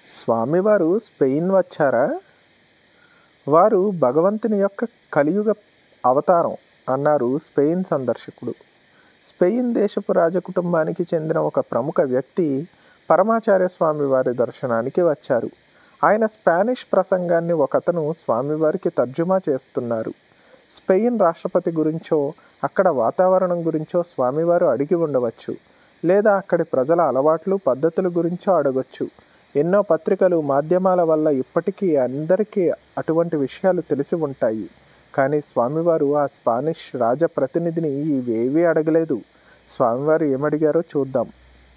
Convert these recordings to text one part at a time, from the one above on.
స్వామివారు స్పెయిన్ వచ్చారా వారు భగవంతుని యొక్క కలియుగ అవతారం అన్నారు స్పెయిన్ సందర్శకుడు స్పెయిన్ దేశపు రాజకుటుంబానికి చెందిన ఒక ప్రముఖ వ్యక్తి పరమాచార్య స్వామి వారి దర్శనానికి వచ్చారు ఆయన స్పానిష్ ప్రసంగాన్ని ఒకతను స్వామివారికి తర్జుమా చేస్తున్నారు స్పెయిన్ రాష్ట్రపతి గురించో అక్కడ వాతావరణం గురించో స్వామివారు అడిగి ఉండవచ్చు లేదా అక్కడి ప్రజల అలవాట్లు పద్ధతుల గురించో అడగొచ్చు ఎన్నో పత్రికలు మాధ్యమాల వల్ల ఇప్పటికీ అందరికీ అటువంటి విషయాలు తెలిసి ఉంటాయి కానీ స్వామివారు ఆ స్పానిష్ రాజప్రతినిధిని ఇవేవీ అడగలేదు స్వామివారు ఏమడిగారో చూద్దాం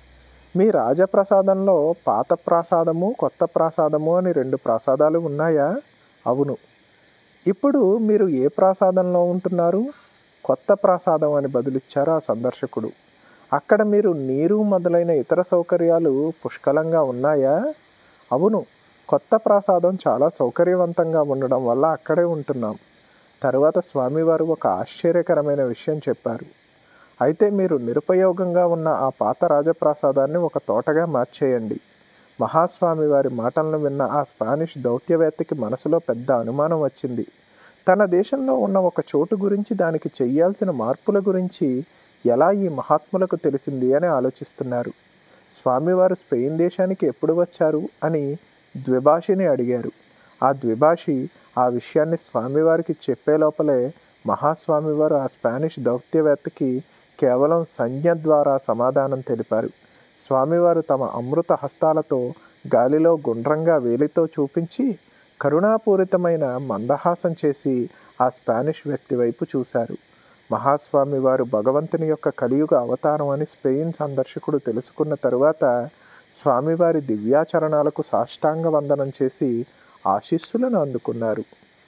మీ రాజప్రసాదంలో పాత ప్రాసాదము కొత్త ప్రాసాదము అని రెండు ప్రాసాదాలు ఉన్నాయా అవును ఇప్పుడు మీరు ఏ ప్రాసాదంలో ఉంటున్నారు కొత్త ప్రాసాదం అని బదులిచ్చారు ఆ సందర్శకుడు అక్కడ మీరు నీరు మొదలైన ఇతర సౌకర్యాలు పుష్కలంగా ఉన్నాయా అవును కొత్త ప్రాసాదం చాలా సౌకర్యవంతంగా ఉండడం వల్ల అక్కడే ఉంటున్నాం తరువాత స్వామివారు ఒక ఆశ్చర్యకరమైన విషయం చెప్పారు అయితే మీరు నిరుపయోగంగా ఉన్న ఆ పాత రాజప్రాసాదాన్ని ఒక తోటగా మార్చేయండి మహాస్వామి వారి మాటలను విన్న ఆ స్పానిష్ దౌత్యవేత్తకి మనసులో పెద్ద అనుమానం వచ్చింది తన దేశంలో ఉన్న ఒక చోటు గురించి దానికి చెయ్యాల్సిన మార్పుల గురించి ఎలా ఈ మహాత్ములకు తెలిసింది అని ఆలోచిస్తున్నారు స్వామివారు స్పెయిన్ దేశానికి ఎప్పుడు వచ్చారు అని ద్విభాషిని అడిగారు ఆ ద్విభాషి ఆ విషయాన్ని స్వామివారికి చెప్పే లోపలే మహాస్వామివారు ఆ స్పానిష్ దౌత్యవేత్తకి కేవలం సంజ్ఞ ద్వారా సమాధానం తెలిపారు స్వామివారు తమ అమృత హస్తాలతో గాలిలో గుండ్రంగా వేలితో చూపించి కరుణాపూరితమైన మందహాసం చేసి ఆ స్పానిష్ వ్యక్తి వైపు చూశారు మహాస్వామి వారు భగవంతుని యొక్క కలియుగ అవతారం అని స్పెయిన్ సందర్శకుడు తెలుసుకున్న తరువాత స్వామివారి దివ్యాచరణాలకు సాష్టాంగ వందనం చేసి ఆశీస్సులను అందుకున్నారు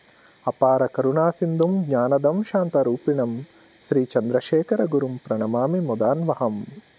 అపార కరుణాసింధుం జ్ఞానదం శాంతరూపిణం శ్రీ చంద్రశేఖర గురుం ప్రణమామి ముదాన్వహం